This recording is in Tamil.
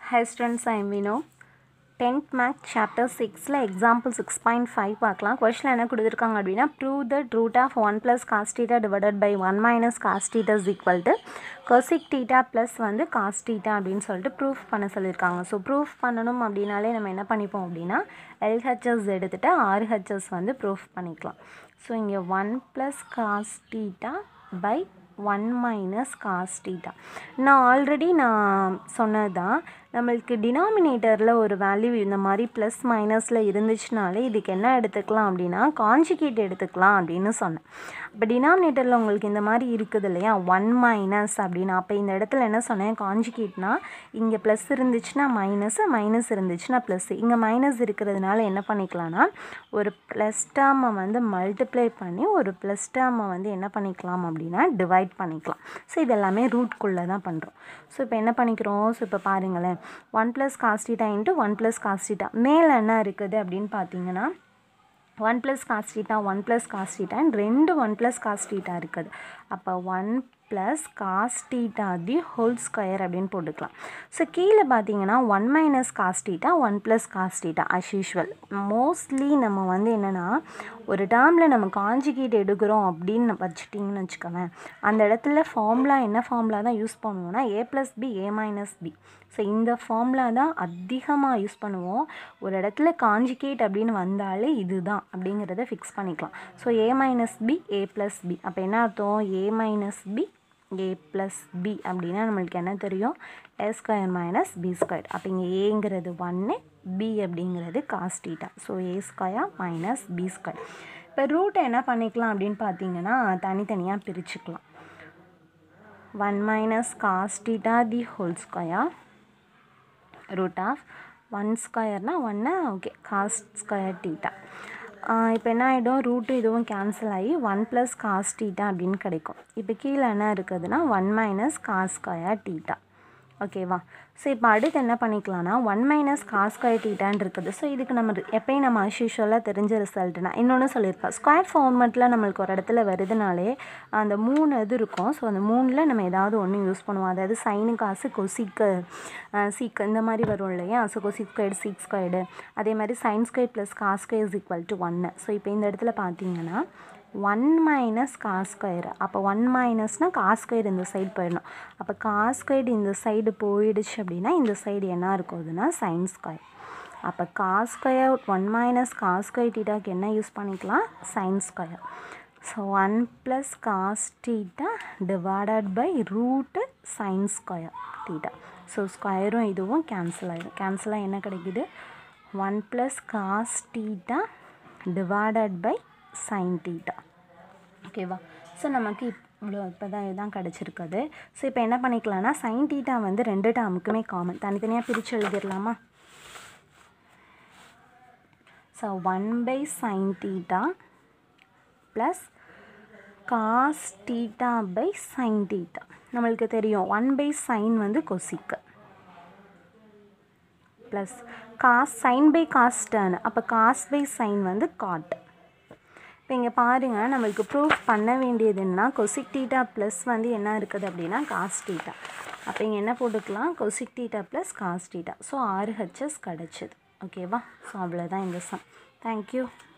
Hi students, I am Vino. 10th Math Chapter 6ல எக்ஸாம்பிள் சிக்ஸ் பாயிண்ட் ஃபைவ் பார்க்கலாம் கொஷினில் என்ன கொடுத்துருக்காங்க அப்படின்னா prove that root of one plus cos theta divided by one minus cos theta is equal to cosec theta plus வந்து காஸ்டீட்டா அப்படின்னு சொல்லிட்டு ப்ரூஃப் பண்ண சொல்லியிருக்காங்க ஸோ ப்ரூஃப் பண்ணணும் அப்படின்னாலே நம்ம என்ன பண்ணிப்போம் அப்படின்னா எல்ஹெச்எஸ் எடுத்துகிட்டு ஆர்ஹெச்எஸ் வந்து ப்ரூஃப் பண்ணிக்கலாம் ஸோ இங்கே one plus cos theta by one minus cos theta நான் ஆல்ரெடி நான் சொன்னது தான் நம்மளுக்கு டினாமினேட்டரில் ஒரு வேல்யூ இந்த மாதிரி ப்ளஸ் மைனஸில் இருந்துச்சுனாலே இதுக்கு என்ன எடுத்துக்கலாம் அப்படின்னா காஞ்சிகேட் எடுத்துக்கலாம் அப்படின்னு சொன்னேன் இப்போ டினாமினேட்டரில் உங்களுக்கு இந்த மாதிரி இருக்குது இல்லையா ஒன் மைனஸ் அப்படின்னு அப்போ இந்த இடத்துல என்ன சொன்னேன் காஞ்சிகேட்னா இங்கே ப்ளஸ் இருந்துச்சுன்னா மைனஸ் மைனஸ் இருந்துச்சுன்னா ப்ளஸ் இங்கே மைனஸ் இருக்கிறதுனால என்ன பண்ணிக்கலாம்னா ஒரு ப்ளஸ் டேர்மை வந்து மல்டிப்ளை பண்ணி ஒரு ப்ளஸ் டேர்மை வந்து என்ன பண்ணிக்கலாம் அப்படின்னா டிவைட் பண்ணிக்கலாம் ஸோ இது எல்லாமே ரூட்குள்ளே தான் பண்ணுறோம் ஸோ இப்போ என்ன பண்ணிக்கிறோம் ஸோ இப்போ பாருங்களேன் one plus cos theta into one plus cos theta மேலே என்ன இருக்குது அப்படின்னு பார்த்தீங்கன்னா one plus cos theta one plus காஸ்டீட்டான்னு ரெண்டு ஒன் ப்ளஸ் காஸ்டீட்டா இருக்குது அப்போ one plus cos theta the whole square அப்படின்னு போட்டுக்கலாம் ஸோ கீழே பார்த்தீங்கன்னா one minus cos theta one plus cos theta as usual mostly நம்ம வந்து என்னென்னா ஒரு டேர்மில் நம்ம காஞ்சிகேட் எடுக்கிறோம் அப்படின்னு வச்சுட்டிங்கன்னு வச்சுக்கோங்க அந்த இடத்துல ஃபார்முலா என்ன ஃபார்முலா தான் யூஸ் பண்ணுவோம்னா A plus B A minus B so இந்த ஃபார்முலா தான் அதிகமாக யூஸ் பண்ணுவோம் ஒரு இடத்துல காஞ்சிகேட் அப்படின்னு வந்தாலே இதுதான் அப்படிங்கிறத ஃபிக்ஸ் பண்ணிக்கலாம் so A minus B A plus B அப்போ என்ன அர்த்தம் A minus B A plus B அப்படின்னா நம்மளுக்கு என்ன தெரியும் A square minus B square அப்போ இங்கே ஏங்கிறது ஒன்று பி அப்படிங்கிறது cos theta so A square minus B square இப்போ ரூட்டை என்ன பண்ணிக்கலாம் அப்படின்னு பார்த்தீங்கன்னா தனித்தனியாக பிரிச்சுக்கலாம் one minus cos theta the whole square root of one ஸ்கொயர்னால் ஒன்று ஓகே காஸ்ட் ஸ்கொயர் டீட்டா இப்போ என்ன ஆகிடும் ரூட்டு இதுவும் கேன்சல் ஆகி ஒன் ப்ளஸ் காஸ் டீட்டா அப்படின்னு கிடைக்கும் இப்போ கீழே என்ன இருக்குதுன்னா one minus cos square theta ஓகேவா ஸோ இப்போ அடுத்து என்ன பண்ணிக்கலாம்னா ஒன் மைனஸ் காஸ் ஸ்கொயர் டீட்டான் இருக்குது ஸோ இதுக்கு நம்ம எப்பயும் நம்ம அஷ்யூஷுவலாக தெரிஞ்ச ரிசல்ட்னா இன்னொன்று சொல்லியிருக்கோம் ஸ்கொயர் ஃபார்மெட்டில் நம்மளுக்கு ஒரு இடத்துல வருதுனாலே அந்த மூணு இது இருக்கும் ஸோ அந்த மூணில் நம்ம ஏதாவது ஒன்று யூஸ் பண்ணுவோம் அதாவது சைனு காசு கொசிக்கு சீக்கு இந்த மாதிரி வரும் இல்லையா so cosec squared sec squared அதே மாதிரி sine square plus cos square is equal to ஒன்று ஸோ இப்போ இந்த இடத்துல பார்த்தீங்கன்னா ஒன் மைனஸ் காஸ் ஸ்கொயர் அப்போ ஒன் மைனஸ்னால் காஸ் ஸ்கொயர் இந்த சைடு போயிடணும் அப்போ காஸ் ஸ்கொயர் இந்த சைடு போயிடுச்சு அப்படின்னா இந்த சைடு என்ன இருக்குதுன்னா சைன் ஸ்கொயர் அப்போ cos square one minus cos square டீட்டாக்கு என்ன யூஸ் பண்ணிக்கலாம் sine square so one plus cos theta divided by root sine square theta so ஸ்கொயரும் இதுவும் கேன்சல் ஆகிடும் கேன்சலாக என்ன கிடைக்குது one plus cos theta divided by sine theta ஓகேவா ஸோ நமக்கு இவ்வளோ இப்போ தான் இதுதான் கிடச்சிருக்குது ஸோ இப்போ என்ன பண்ணிக்கலாம்னா சைன் டீட்டா வந்து ரெண்டு டேர்முக்குமே காமன் தனித்தனியாக பிரித்து எழுதிடலாமா so one by sine theta plus cos theta by sine theta நம்மளுக்கு தெரியும் ஒன் பை சைன் வந்து கொசிக்கு plus cos sine by cos turn அப்போ காஸ் பை சைன் வந்து காட் இப்போ இங்கே பாருங்கள் நம்மளுக்கு ப்ரூஃப் பண்ண வேண்டியது என்ன கொசிக் டீட்டா ப்ளஸ் வந்து என்ன இருக்குது அப்படின்னா காஸ் டீட்டா அப்போ இங்கே என்ன போட்டுக்கலாம் cosec theta plus cos theta so ஆறு ஹெச்எஸ் கிடச்சிது ஓகேவா ஸோ அவ்வளோதான் இந்த சம் தேங்க்யூ